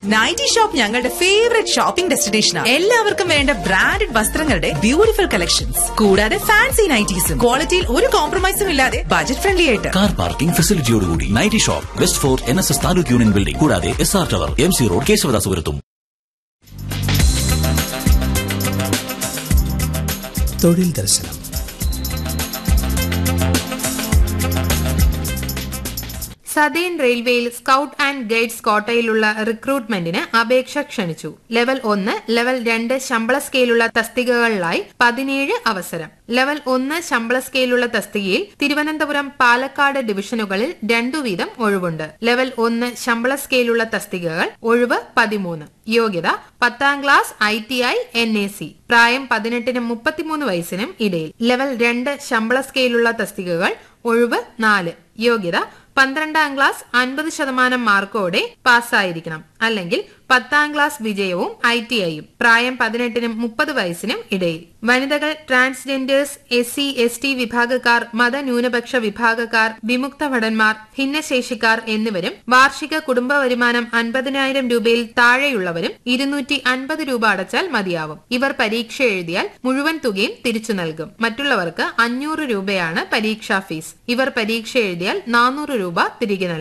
nightie shop ഞങ്ങളുടെ favourite shopping ഡെസ്റ്റിനേഷനാണ് എല്ലാവർക്കും വേണ്ട ബ്രാൻഡഡ് വസ്ത്രങ്ങളുടെ ബ്യൂട്ടിഫുൾ കളക്ഷൻസ് കൂടാതെ ഫാൻസി നൈറ്റീസും ക്വാളിറ്റിയിൽ ഒരു കോംപ്രമൈസും ഇല്ലാതെ ബജറ്റ് ഫ്രണ്ട്ലി ആയിട്ട് കാർ പാർക്കിംഗ് ഫെസിലിറ്റിയോടുകൂടി nightie shop west fort N S S taluk union building കൂടാതെ S R tower M C road കേശവദാസുപുരത്തും തൊഴിൽ ദർശനം സതേൺ റെയിൽവേയിൽ സ്കൌട്ട് ആൻഡ് ഗൈഡ്സ് കോട്ടയിലുള്ള റിക്രൂട്ട്മെന്റിന് അപേക്ഷ ക്ഷണിച്ചു ലെവൽ ഒന്ന് ലെവൽ രണ്ട് ശമ്പള സ്കെയിലുള്ള തസ്തികകളിലായി പതിനേഴ് അവസരം ലെവൽ ഒന്ന് ശമ്പള സ്കെയിലുള്ള തസ്തികയിൽ തിരുവനന്തപുരം പാലക്കാട് ഡിവിഷനുകളിൽ രണ്ടു വീതം ഒഴിവുണ്ട് ലെവൽ ഒന്ന് ശമ്പള സ്കെയിലുള്ള തസ്തികകൾ ഒഴിവ് പതിമൂന്ന് യോഗ്യത പത്താം class I T I N A C പ്രായം പതിനെട്ടിനും മുപ്പത്തിമൂന്ന് വയസ്സിനും ഇടയിൽ ലെവൽ രണ്ട് ശമ്പള സ്കെയിലുള്ള തസ്തികകൾ ഒഴിവ് നാല് യോഗ്യത പന്ത്രണ്ടാം ക്ലാസ് അൻപത് ശതമാനം മാർക്കോടെ പാസ്സായിരിക്കണം അല്ലെങ്കിൽ പത്താം ക്ലാസ് വിജയവും ഐ ടി ഐയും പ്രായം പതിനെട്ടിനും മുപ്പത് വയസ്സിനും ഇടയിൽ വനിതകൾ transgenders S C S T വിഭാഗക്കാർ മതന്യൂനപക്ഷ വിഭാഗക്കാർ വിമുക്ത ഭടന്മാർ ഭിന്നശേഷിക്കാർ എന്നിവരും വാർഷിക കുടുംബ വരുമാനം അൻപതിനായിരം രൂപയിൽ താഴെയുള്ളവരും ഇരുന്നൂറ്റി അൻപത് രൂപ അടച്ചാൽ മതിയാവും ഇവർ പരീക്ഷ എഴുതിയാൽ മുഴുവൻ തുകയും തിരിച്ചു നൽകും മറ്റുള്ളവർക്ക് അഞ്ഞൂറ് രൂപയാണ് പരീക്ഷാ ഫീസ് ഇവർ പരീക്ഷ എഴുതിയാൽ നാനൂറ് രൂപ തിരികെ നൽകും